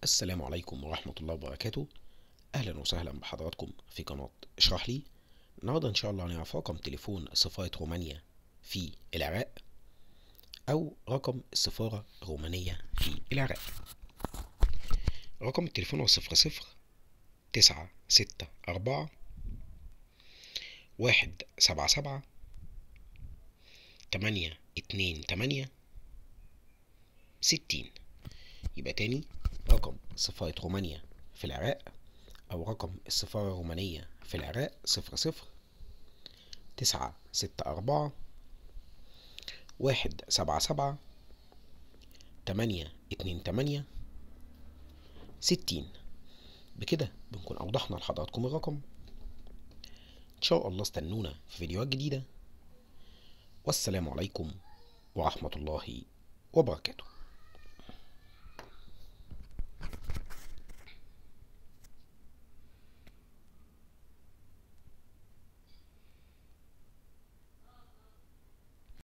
السلام عليكم ورحمة الله وبركاته أهلا وسهلا بحضراتكم في قناة اشرح لي النهاردة إن شاء الله هنعرف رقم تليفون سفارة رومانيا في العراق أو رقم السفارة الرومانية في العراق رقم التليفون هو صفر صفر تسعة ستة أربعة واحد سبعة سبعة تمانية اتنين تمانية ستين يبقى تاني رقم سفارة رومانيا في العراق أو رقم السفارة الرومانية في العراق صفر صفر تسعة ستة أربعة واحد سبعة سبعة تمانية اتنين تمانية ستين بكده بنكون أوضحنا لحضراتكم الرقم إن شاء الله استنونا في فيديوهات جديدة والسلام عليكم ورحمة الله وبركاته